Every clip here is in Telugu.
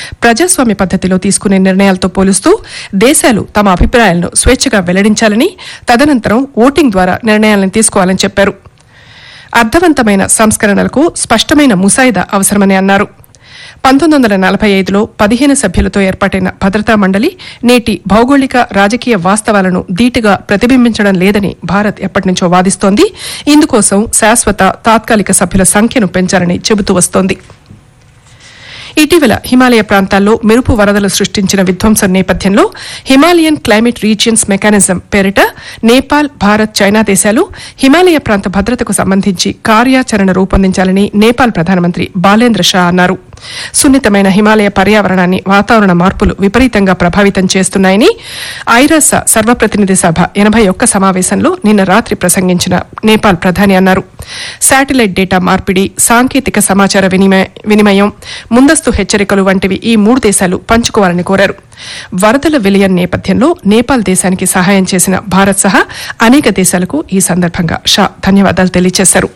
ప్రజాస్వామ్య పద్దతిలో తీసుకునే నిర్ణయాలతో పోలుస్తూ దేశాలు తమ అభిప్రాయాలను స్వేచ్ఛగా వెల్లడించాలని తదనంతరం ఓటింగ్ ద్వారా నిర్ణయాలను తీసుకోవాలని చెప్పారు అర్థవంతమైన సంస్కరణలకు స్పష్టమైన ముసాయిదా అవసరమని అన్నారు పంతొమ్మిది వందల నలభై ఐదులో పదిహేను సభ్యులతో ఏర్పాటైన భద్రతా మండలి నేటి భౌగోళిక రాజకీయ వాస్తవాలను ధీటుగా ప్రతిబింబించడం లేదని భారత్ ఎప్పటినుంచో వాదిస్తోంది ఇందుకోసం శాశ్వత తాత్కాలిక సభ్యుల సంఖ్యను పెంచాలని చెబుతూ వస్తోంది ఇటీవల హిమాలయ ప్రాంతాల్లో మెరుపు వరదలు సృష్టించిన విధ్వంసం నేపథ్యంలో హిమాలయన్ క్లైమేట్ రీజియన్స్ మెకానిజం పేరిట నేపాల్ భారత్ చైనా దేశాలు హిమాలయ ప్రాంత భద్రతకు సంబంధించి కార్యాచరణ రూపొందించాలని నేపాల్ ప్రధానమంత్రి బాలేంద్ర షా అన్నారు సున్నితమైన హిమాలయ పర్యావరణాన్ని వాతావరణ మార్పులు విపరీతంగా ప్రభావితం చేస్తున్నాయని ఐరాస సర్వప్రతినిధి సభ ఎనభై ఒక్క సమావేశంలో నిన్న రాత్రి ప్రసంగించిన నేపాల్ ప్రధాని అన్నారు శాటిలైట్ డేటా మార్పిడి సాంకేతిక సమాచార వినిమయ- వినిమయం ముందస్తు హెచ్చరికలు వంటివి ఈ మూడు దేశాలు పంచుకోవాలని కోరారు వరదల విలయం నేపథ్యంలో నేపాల్ దేశానికి సహాయం చేసిన భారత్ సహా అనేక దేశాలకు ఈ సందర్భంగా షా ధన్యవాదాలు తెలియజేశారు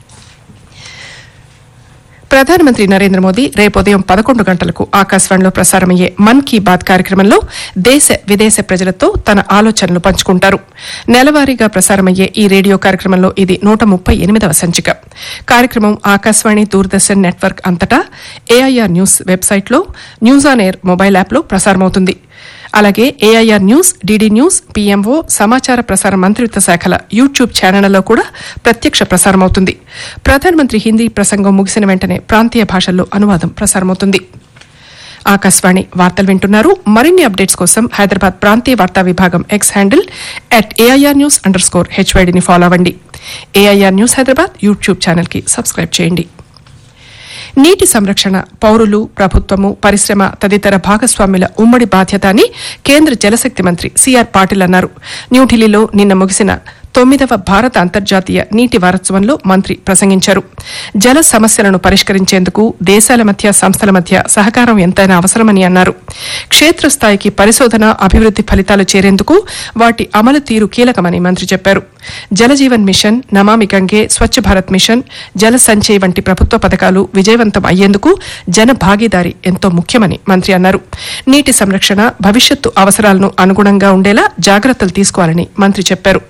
ప్రధానమంత్రి నరేంద్ర మోదీ రేపు ఉదయం పదకొండు గంటలకు ఆకాశవాణిలో ప్రసారమయ్యే మన్ కీ బాత్ కార్యక్రమంలో దేశ విదేశ ప్రజలతో తన ఆలోచనలు పంచుకుంటారు నెలవారీగా ప్రసారమయ్యే ఈ రేడియో కార్యక్రమంలో ఇది నూట ముప్పై ఎనిమిదవ సంచిక కార్యక్రమం ఆకాశవాణి దూరదర్శన్ నెట్వర్క్ అంతటా ఏఐఆర్ న్యూస్ వెబ్సైట్లో న్యూస్ ఆన్ ఎయిర్ మొబైల్ యాప్లో ప్రసారమవుతుంది అలాగే AIR news DD news PMO సమాచార ప్రసార మంత్రిత్వ శాఖల యూట్యూబ్ ఛానళ్లలో కూడా ప్రత్యక్ష ప్రసారమవుతుంది ప్రధానమంత్రి హిందీ ప్రసంగం ముగిసిన వెంటనే ప్రాంతీయ భాషల్లో అనువాదం ప్రసారమవుతుంది ఆకాశవాణి వార్తలు వింటున్నారు మరిన్ని అప్డేట్స్ కోసం హైదరాబాద్ ప్రాంతీయ వార్తా విభాగం X handle at AIR news underscore హెచ్వైడిని ఫాలో అవ్వండి AIR news Hyderabad YouTube channel కి సబ్స్క్రైబ్ చేయండి నీటి సంరక్షణ పౌరులు ప్రభుత్వము పరిశ్రమ తదితర భాగస్వాముల ఉమ్మడి బాధ్యత అని కేంద్ర జలశక్తి మంత్రి సిఆర్ పాటిల్ అన్నారు న్యూఢిల్లీలో నిన్న ముగిసిన తొమ్మిదవ భారత అంతర్జాతీయ నీటి వారోత్సవంలో మంత్రి ప్రసంగించారు జల సమస్యలను పరిష్కరించేందుకు దేశాల మధ్య సంస్థల మధ్య సహకారం ఎంతైనా అవసరమని అన్నారు క్షేత్రస్థాయికి పరిశోధన అభివృద్ది ఫలితాలు చేరేందుకు వాటి అమలు తీరు కీలకమని మంత్రి చెప్పారు జలజీవన్ మిషన్ నమామి గంగే స్వచ్ఛ భారత్ మిషన్ జల సంచయ్ వంటి ప్రభుత్వ పథకాలు విజయవంతం అయ్యేందుకు జన భాగీదారీ ఎంతో ముఖ్యమని మంత్రి అన్నారు నీటి సంరక్షణ భవిష్యత్తు అవసరాలను అనుగుణంగా ఉండేలా జాగ్రత్తలు తీసుకోవాలని మంత్రి చెప్పారు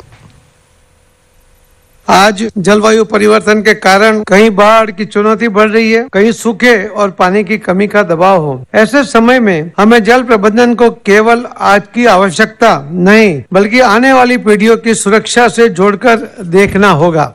आज जलवायु परिवर्तन के कारण कहीं बाढ़ की चुनौती बढ़ रही है कहीं सूखे और पानी की कमी का दबाव हो ऐसे समय में हमें जल प्रबंधन को केवल आज की आवश्यकता नहीं बल्कि आने वाली पीढ़ियों की सुरक्षा से जोड़कर देखना होगा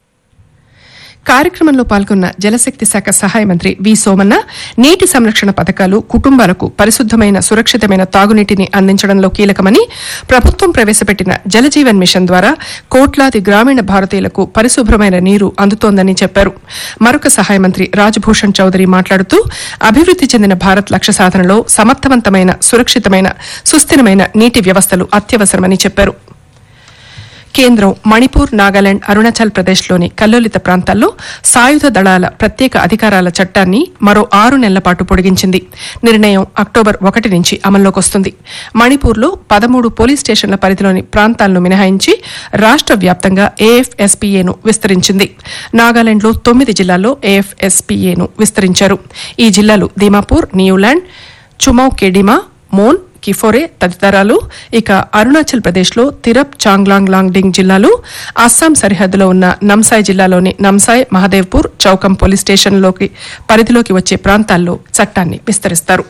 కార్యక్రమంలో పాల్గొన్న జలశక్తి శాఖ సహాయ మంత్రి వి సోమన్న నీటి సంరక్షణ పథకాలు కుటుంబాలకు పరిశుద్దమైన సురక్షితమైన తాగునీటిని అందించడంలో కీలకమని ప్రభుత్వం ప్రవేశపెట్టిన జలజీవన్ మిషన్ ద్వారా కోట్లాది గ్రామీణ భారతీయులకు పరిశుభ్రమైన నీరు అందుతోందని చెప్పారు మరొక సహాయ మంత్రి రాజ్భూషణ్ చౌదరి మాట్లాడుతూ అభివృద్ది చెందిన భారత్ లక్ష్య సాధనలో సమర్థవంతమైన సురక్షితమైన సుస్థిరమైన నీటి వ్యవస్థలు అత్యవసరమని చెప్పారు కేంద్రం మణిపూర్ నాగాలాండ్ అరుణాచల్ ప్రదేశ్లోని కల్లోలిత ప్రాంతాల్లో సాయుధ దళాల ప్రత్యేక అధికారాల చట్టాన్ని మరో ఆరు నెలల పాటు పొడిగించింది నిర్ణయం అక్టోబర్ ఒకటి నుంచి అమల్లోకి వస్తుంది మణిపూర్లో పదమూడు పోలీస్ స్టేషన్ల పరిధిలోని ప్రాంతాలను మినహాయించి రాష్ట్ర వ్యాప్తంగా ఏఎఫ్ఎస్పీఏను విస్తరించింది నాగాలాండ్లో తొమ్మిది జిల్లాల్లో ఏఎఫ్ఎస్పీఏను విస్తరించారు ఈ జిల్లాలు దీమాపూర్ న్యూలాండ్ చుమౌ కెడిమా మోన్ కిఫోరే తదితరాలు ఇక అరుణాచల్ ప్రదేశ్లో తిరప్ చాంగ్లాంగ్ లాంగ్డింగ్ జిల్లాలు అస్సాం సరిహద్దులో ఉన్న నమ్సాయ్ జిల్లాలోని నమ్సాయ్ మహదేవ్పూర్ చౌకం పోలీస్ స్టేషన్లోకి పరిధిలోకి వచ్చే ప్రాంతాల్లో చట్టాన్ని విస్తరిస్తారు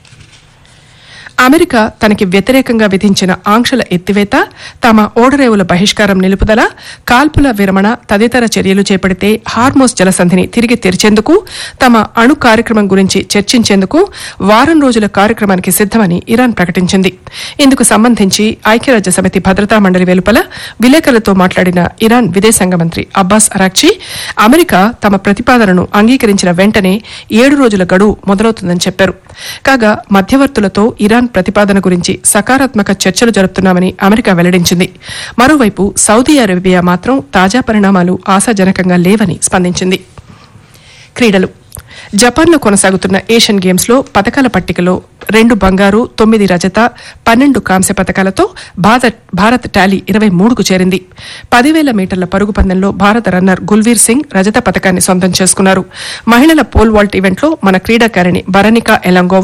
అమెరికా తనకి వ్యతిరేకంగా విధించిన ఆంక్షల ఎత్తివేత తమ ఓడరేవుల బహిష్కారం నిలుపుదల కాల్పుల విరమణ తదితర చర్యలు చేపడితే హార్మోస్ జలసంధిని తిరిగి తెరిచేందుకు తమ అణు కార్యక్రమం గురించి చర్చించేందుకు వారం రోజుల కార్యక్రమానికి సిద్దమని ఇరాన్ ప్రకటించింది ఇందుకు సంబంధించి ఐక్యరాజ్య సమితి భద్రతా మండలి వెలుపల విలేకరులతో మాట్లాడిన ఇరాన్ విదేశాంగ మంత్రి అబ్బాస్ అరాక్చి అమెరికా తమ ప్రతిపాదనను అంగీకరించిన వెంటనే ఏడు రోజుల గడువు మొదలవుతుందని చెప్పారు కాగా మధ్యవర్తులతో ఇరాన్ ప్రతిపాదన గురించి సకారాత్మక చర్చలు జరుపుతున్నామని అమెరికా వెల్లడించింది మరోవైపు సౌదీ అరేబియా మాత్రం తాజా పరిణామాలు ఆశాజనకంగా లేవని స్పందించింది క్రీడలు జపాన్లో కొనసాగుతున్న ఏషియన్ గేమ్స్ లో పథకాల పట్టికలో రెండు బంగారు తొమ్మిది రజత పన్నెండు కాంస్య పథకాలతో భారత్ భారత్ టాలీ ఇరవై మూడుకు చేరింది పదివేల మీటర్ల పరుగు పందెంలో భారత రన్నర్ గుల్వీర్ సింగ్ రజత పథకాన్ని సొంతం చేసుకున్నారు మహిళల పోల్ వాల్ట్ ఈవెంట్లో మన క్రీడాకారిణి బరనికా ఎలంగోవా